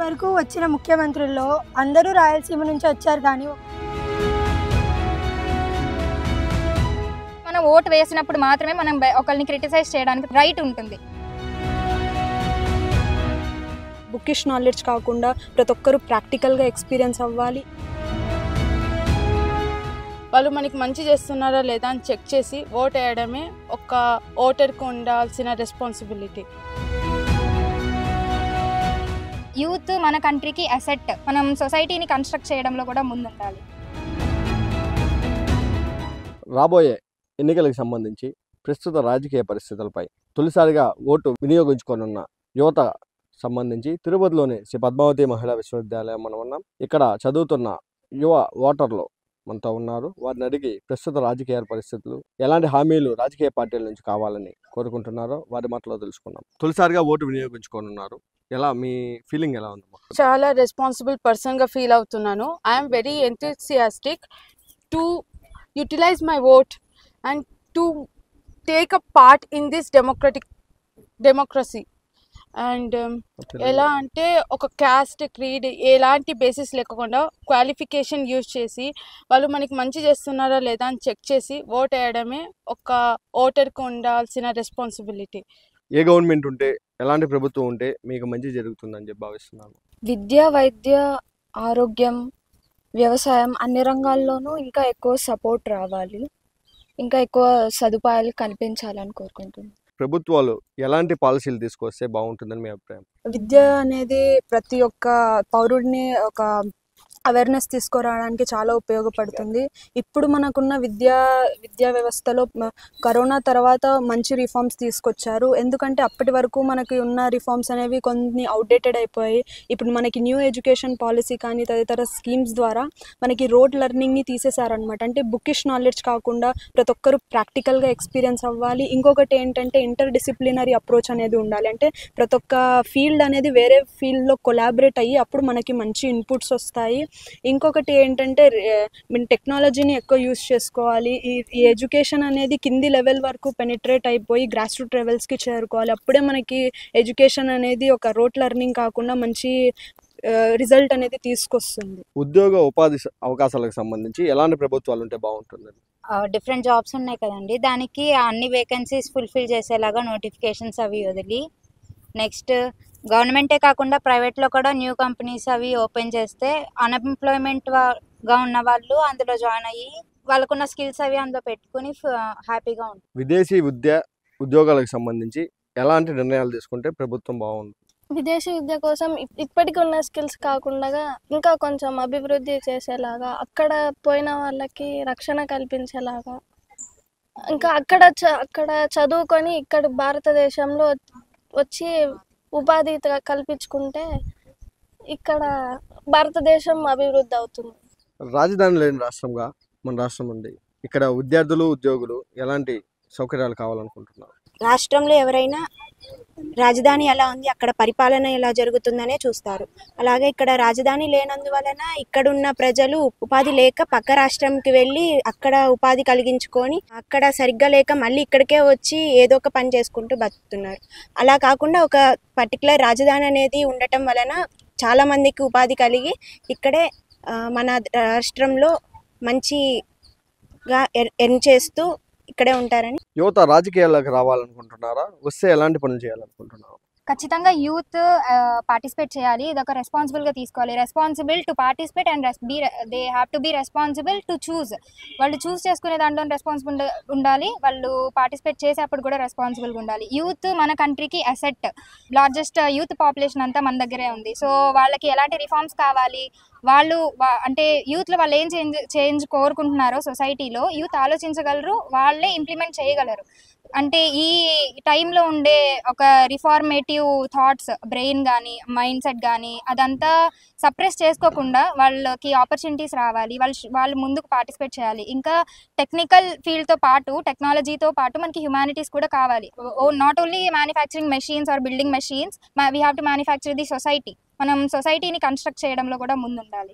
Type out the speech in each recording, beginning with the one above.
వరకు వచ్చిన ముఖ్యమంత్రుల్లో అందరూ రాయలసీమ నుంచి వచ్చారు కానీ మనం ఓటు వేసినప్పుడు మాత్రమే మనం బె- ఒకరిని క్రిటిసైజ్ చేయడానికి రైట్ ఉంటుంది బుకిష్ నాలెడ్జ్ కాకుండా ప్రతి ఒక్కరూ ప్రాక్టికల్గా ఎక్స్పీరియన్స్ అవ్వాలి వాళ్ళు మనకి మంచి చేస్తున్నారా లేదా అని చెక్ చేసి ఓట్ వేయడమే ఒక ఓటర్కి ఉండాల్సిన రెస్పాన్సిబిలిటీ యూత్ మన కంట్రీకి అసెట్ మనం సొసైటీని కన్స్ట్రక్ట్ చేయడంలో కూడా ముందుండాలి రాబోయే ఎన్నికలకు సంబంధించి ప్రస్తుత రాజకీయ పరిస్థితులపై తొలిసారిగా ఓటు వినియోగించుకోనున్న యువత సంబంధించి తిరుపతిలోని శ్రీ పద్మావతి మహిళా విశ్వవిద్యాలయం మనం ఉన్నాం ఇక్కడ చదువుతున్న యువ ఓటర్లు మనతో ఉన్నారు వారిని అడిగి ప్రస్తుత రాజకీయ పరిస్థితులు ఎలాంటి హామీలు రాజకీయ పార్టీల నుంచి కావాలని కోరుకుంటున్నారో వారి మాటలో తెలుసుకుందాం తొలిసారిగా ఓటు వినియోగించుకోనున్నారు ఎలా మీ ఫీలింగ్ ఎలా ఉందమ్మా చాలా రెస్పాన్సిబుల్ పర్సన్గా ఫీల్ అవుతున్నాను I'm very enthusiastic to utilize my vote and to take a part in this democratic democracy and ఎలా అంటే ఒక క్యాస్ట్ క్రీడ్ ఎలాంటి బేసిస్ లేకుండా క్వాలిఫికేషన్ యూజ్ చేసి వాళ్ళు మనకి మంచి చేస్తున్నారా లేదా అని చెక్ చేసి ఓట్ వేయడమే ఒక ఓటర్కి ఉండాల్సిన రెస్పాన్సిబిలిటీ ఏ గవర్నమెంట్ ఉంటే ఎలాంటి ప్రభుత్వం ఉంటే మీకు మంచి జరుగుతుందని చెప్పి భావిస్తున్నాను విద్య వైద్య ఆరోగ్యం వ్యవసాయం అన్ని రంగాల్లోనూ ఇంకా ఎక్కువ సపోర్ట్ రావాలి ఇంకా ఎక్కువ సదుపాయాలు కల్పించాలని కోరుకుంటున్నాను ప్రభుత్వాలు ఎలాంటి పాలసీలు తీసుకొస్తే బాగుంటుందని మీ అభిప్రాయం విద్య అనేది ప్రతి ఒక్క పౌరుడిని ఒక అవేర్నెస్ తీసుకురావడానికి చాలా ఉపయోగపడుతుంది ఇప్పుడు మనకున్న విద్యా విద్యా వ్యవస్థలో మ- కరోనా తర్వాత మంచి రిఫార్మ్స్ తీసుకొచ్చారు ఎందుకంటే అప్పటి వరకు మనకి ఉన్న రిఫార్మ్స్ అనేవి కొన్ని అవుట్డేటెడ్ అయిపోయాయి ఇప్పుడు మనకి న్యూ ఎడ్యుకేషన్ పాలసీ కానీ తదితర స్కీమ్స్ ద్వారా మనకి రోడ్ లెర్నింగ్ని తీసేశారనమాట అంటే బుకిష్ నాలెడ్జ్ కాకుండా ప్రతి ఒక్కరూ ప్రాక్టికల్గా ఎక్స్పీరియన్స్ అవ్వాలి ఇంకొకటి ఏంటంటే ఇంటర్ డిసిప్లినరీ అప్రోచ్ అనేది ఉండాలి అంటే ప్రతి ఒక్క ఫీల్డ్ అనేది వేరే ఫీల్డ్లో కొలాబరేట్ అయ్యి అప్పుడు మనకి మంచి ఇన్పుట్స్ వస్తాయి ఇంకొకటి ఏంటంటే మీన్ టెక్నాలజీని ఎక్కువ యూస్ చేసుకోవాలి ఈ ఈ ఎడ్యుకేషన్ అనేది కింది లెవెల్ వరకు పెనిట్రేట్ అయిపోయి గ్రాస్ రూట్ లెవెల్స్కి చేరుకోవాలి అప్పుడే మనకి ఎడ్యుకేషన్ అనేది ఒక రోట్ లెర్నింగ్ కాకుండా మంచి రిజల్ట్ అనేది తీసుకొస్తుంది ఉద్యోగ ఉపాధి స- అవకాశాలకు సంబంధించి ఎలాంటి ప్రభుత్వాలు ఉంటే బాగుంటుంది డిఫరెంట్ జాబ్స్ ఉన్నాయి కదండి దానికి అన్ని వేకెన్సీస్ ఫుల్ఫిల్ చేసేలాగా నోటిఫికేషన్స్ అవి వదిలి నెక్స్ట్ గవర్నమెంటే కాకుండా ప్రైవేట్లో కూడా న్యూ కంపెనీస్ అవి ఓపెన్ చేస్తే అన్ఎంప్లాయ్మెంట్గా ఉన్న వాళ్ళు అందులో జాయిన్ అయ్యి వాళ్ళకున్న స్కిల్స్ అవి అందులో పెట్టుకుని హ్యాపీగా ఉంటుంది విదేశీ విద్య ఉద్యోగాలకు సంబంధించి ఎలాంటి నిర్ణయాలు తీసుకుంటే ప్రభుత్వం బాగుంటుంది విదేశీ విద్య కోసం ఇప్- ఇప్పటికి ఉన్న స్కిల్స్ కాకుండా ఇంకా కొంచెం అభివృద్ధి చేసేలాగా అక్కడ పోయిన వాళ్ళకి రక్షణ కల్పించేలాగా ఇంకా అక్కడ చ అక్కడ చదువుకొని ఇక్కడ భారతదేశంలో వచ్చి ఉపాధి త- కల్పించుకుంటే ఇక్కడ భారతదేశం అభివృద్ధి అవుతుంది రాజధాని లేని రాష్ట్రంగా మన రాష్ట్రం ఉంది ఇక్కడ విద్యార్థులు ఉద్యోగులు ఎలాంటి సౌకర్యాలు కావాలనుకుంటున్నారు రాష్ట్రంలో ఎవరైనా రాజధాని ఎలా ఉంది అక్కడ పరిపాలన ఎలా జరుగుతుందనే చూస్తారు అలాగే ఇక్కడ రాజధాని లేనందువలన ఇక్కడున్న ప్రజలు ఉపాధి లేక పక్క రాష్ట్రంకి వెళ్ళి అక్కడ ఉపాధి కలిగించుకొని అక్కడ సరిగ్గా లేక మళ్ళీ ఇక్కడికే వచ్చి ఏదో ఒక పని చేసుకుంటూ బతుకుతున్నారు అలా కాకుండా ఒక పర్టికులర్ రాజధాని అనేది ఉండటం వలన చాలా మందికి ఉపాధి కలిగి ఇక్కడే ఆ, మన రాష్ట్రంలో మంచిగా ఎర్- ఎర్న్ చేస్తూ ఇక్కడే ఉంటారని యువత రాజకీయాల్లోకి రావాలనుకుంటున్నారా వస్తే ఎలాంటి పనులు చేయాలనుకుంటున్నారు ఖచ్చితంగా యూత్ పార్టిసిపేట్ చేయాలి ఇది ఒక రెస్పాన్సిబుల్గా తీసుకోవాలి responsible to participate and be they have to be responsible to choose వాళ్ళు చూస్ చేసుకునే దాంట్లో రెస్పాన్సిబుల్ ఉండాలి వాళ్ళు పార్టిసిపేట్ చేసేప్పుడు కూడా రెస్పాన్సిబుల్గా ఉండాలి యూత్ మన కంట్రీకి అసెట్ లార్జెస్ట్ యూత్ పాపులేషన్ అంతా మన దగ్గరే ఉంది సో వాళ్ళకి ఎలాంటి రిఫార్మ్స్ కావాలి వాళ్ళు వా- అంటే యూత్లో వాళ్ళు ఏం చేంజ్ చేంజ్ కోరుకుంటున్నారో సొసైటీలో యూత్ ఆలోచించగలరు వాళ్ళే ఇంప్లిమెంట్ చేయగలరు అంటే ఈ టైంలో ఉండే ఒక రిఫార్మేటివ్ థాట్స్ బ్రెయిన్ కానీ మైండ్ సెట్ కానీ అదంతా సప్రెస్ చేసుకోకుండా వాళ్ళకి ఆపర్చునిటీస్ రావాలి వాళ్ళు వాళ్ళు ముందుకు పార్టిసిపేట్ చేయాలి ఇంకా టెక్నికల్ ఫీల్డ్తో పాటు టెక్నాలజీతో పాటు మనకి హ్యుమానిటీస్ కూడా కావాలి oh not only manufacturing machines or building machines we have to manufacture the society మనం సొసైటీని కన్స్ట్రక్ట్ చేయడంలో కూడా ముందుండాలి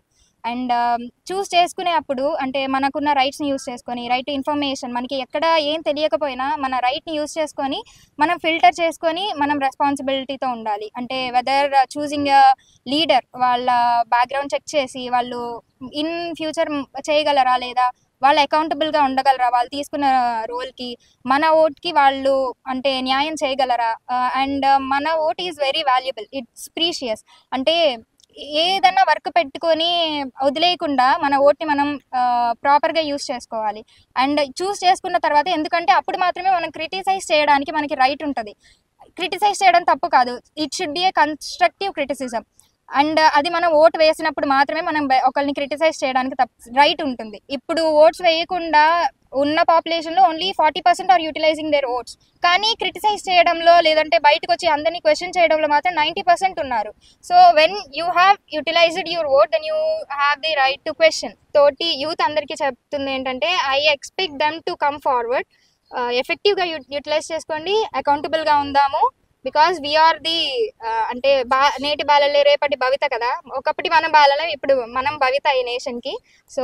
అండ్ చూస్ చేసుకునే అప్పుడు అంటే మనకున్న రైట్స్ని యూస్ చేసుకొని రైట్ ఇన్ఫర్మేషన్ మనకి ఎక్కడ ఏం తెలియకపోయినా మన రైట్ని యూస్ చేసుకొని మనం ఫిల్టర్ చేసుకొని మనం రెస్పాన్సిబిలిటీతో ఉండాలి అంటే వెదర్ చూసింగ్ లీడర్ వాళ్ళ బ్యాక్గ్రౌండ్ చెక్ చేసి వాళ్ళు ఇన్ ఫ్యూచర్ చేయగలరా లేదా వాళ్ళు అకౌంటబుల్గా ఉండగలరా వాళ్ళు తీసుకున్న రోల్కి మన ఓట్కి వాళ్ళు అంటే న్యాయం చేయగలరా అండ్ మన vote is very valuable it's precious అంటే ఏదన్నా వర్క్ పెట్టుకొని వదిలేయకుండా మన ఓట్ని మనం ప్రాపర్గా యూస్ చేసుకోవాలి అండ్ చూస్ చేసుకున్న తర్వాత ఎందుకంటే అప్పుడు మాత్రమే మనం క్రిటిసైజ్ చేయడానికి మనకి రైట్ ఉంటుంది క్రిటిసైజ్ చేయడం తప్పు కాదు it should be a constructive criticism and అది మనం ఓట్ వేసినప్పుడు మాత్రమే మనం బె- ఒకరిని క్రిటిసైజ్ చేయడానికి తప్ప రైట్ ఉంటుంది ఇప్పుడు ఓట్స్ వేయకుండా ఉన్న పాపులేషన్లో only forty percent are utilizing their votes కానీ క్రిటిసైజ్ చేయడంలో లేదంటే బయటకు వచ్చి అందరినీ క్వశ్చన్ చేయడంలో మాత్రం నైంటీ పర్సెంట్ ఉన్నారు so when you have utilized your vote then you have the right to question తోటి యూత్ అందరికీ చెప్తుంది ఏంటంటే I expect them to come forward ఎఫెక్టివ్గా యూటిలైజ్ చేసుకోండి అకౌంటబుల్గా ఉందాము బికాస్ వీఆర్ ది అంటే బా నేటి బాలలే రేపటి భవిత కదా ఒకప్పటి మనం బాలలే ఇప్పుడు మనం భవిత ఈ నేషన్కి so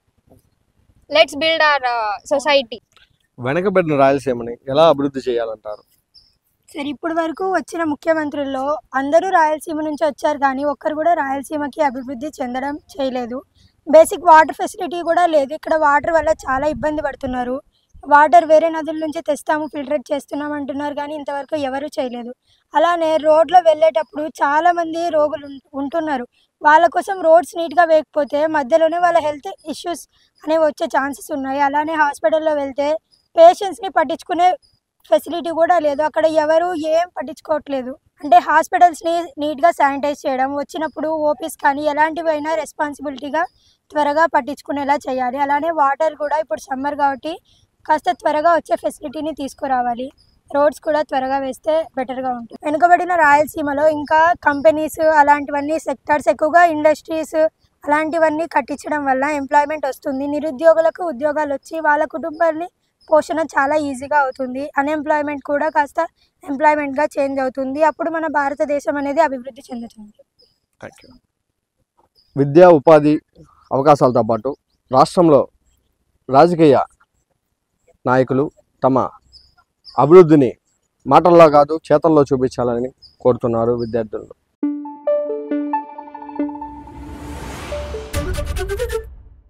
let's build our society వెనకబడిన రాయలసీమని ఎలా అభివృద్ధి చేయాలంటారు సరే ఇప్పటి వరకు వచ్చిన ముఖ్యమంత్రుల్లో అందరూ రాయలసీమ నుంచి వచ్చారు కానీ ఒక్కరు కూడా రాయలసీమకి అభివృద్ధి చెందడం చేయలేదు బేసిక్ వాటర్ ఫెసిలిటీ కూడా లేదు ఇక్కడ వాటర్ వల్ల చాలా ఇబ్బంది పడుతున్నారు వాటర్ వేరే నదుల నుంచి తెస్తాము ఫిల్టరేట్ చేస్తున్నాం అంటున్నారు కానీ ఇంతవరకు ఎవరు చేయలేదు అలానే రోడ్లో వెళ్ళేటప్పుడు చాలా మంది రోగులు ఉం- ఉంటున్నారు వాళ్ళ కోసం రోడ్స్ నీట్గా వేయకపోతే మధ్యలోనే వాళ్ళ హెల్త్ ఇష్యూస్ అనేవి వచ్చే ఛాన్సెస్ ఉన్నాయి అలానే హాస్పిటల్లో వెళ్తే పేషెంట్స్ని పట్టించుకునే ఫెసిలిటీ కూడా లేదు అక్కడ ఎవరు ఏం పట్టించుకోవట్లేదు అంటే హాస్పిటల్స్ని నీట్గా శానిటైజ్ చేయడం వచ్చినప్పుడు ఓపీస్ కానీ ఎలాంటివి అయినా రెస్పాన్సిబిలిటీగా త్వరగా పట్టించుకునేలా చేయాలి అలానే వాటర్ కూడా ఇప్పుడు సమ్మర్ కాబట్టి కాస్త త్వరగా వచ్చే ఫెసిలిటీని తీసుకురావాలి రోడ్స్ కూడా త్వరగా వేస్తే బెటర్గా ఉంటుంది వెనుకబడిన రాయలసీమలో ఇంకా కంపెనీస్ అలాంటివన్నీ సెక్టార్స్ ఎక్కువగా ఇండస్ట్రీస్ అలాంటివన్నీ కట్టించడం వల్ల ఎంప్లాయ్మెంట్ వస్తుంది నిరుద్యోగులకు ఉద్యోగాలు వచ్చి వాళ్ళ కుటుంబాన్ని పోషణ చాలా ఈజీగా అవుతుంది అన్ఎంప్లాయ్మెంట్ కూడా కాస్త ఎంప్లాయ్మెంట్గా చేంజ్ అవుతుంది అప్పుడు మన భారతదేశం అనేది అభివృద్ధి చెందుతుంది థ్యాంక్ యూ విద్యా ఉపాధి అవకాశాలతో పాటు రాష్ట్రంలో రాజకీయ నాయకులు తమ అభివృద్ధిని మాటల్లో కాదు చేతల్లో చూపించాలని కోరుతున్నారు విద్యార్థులు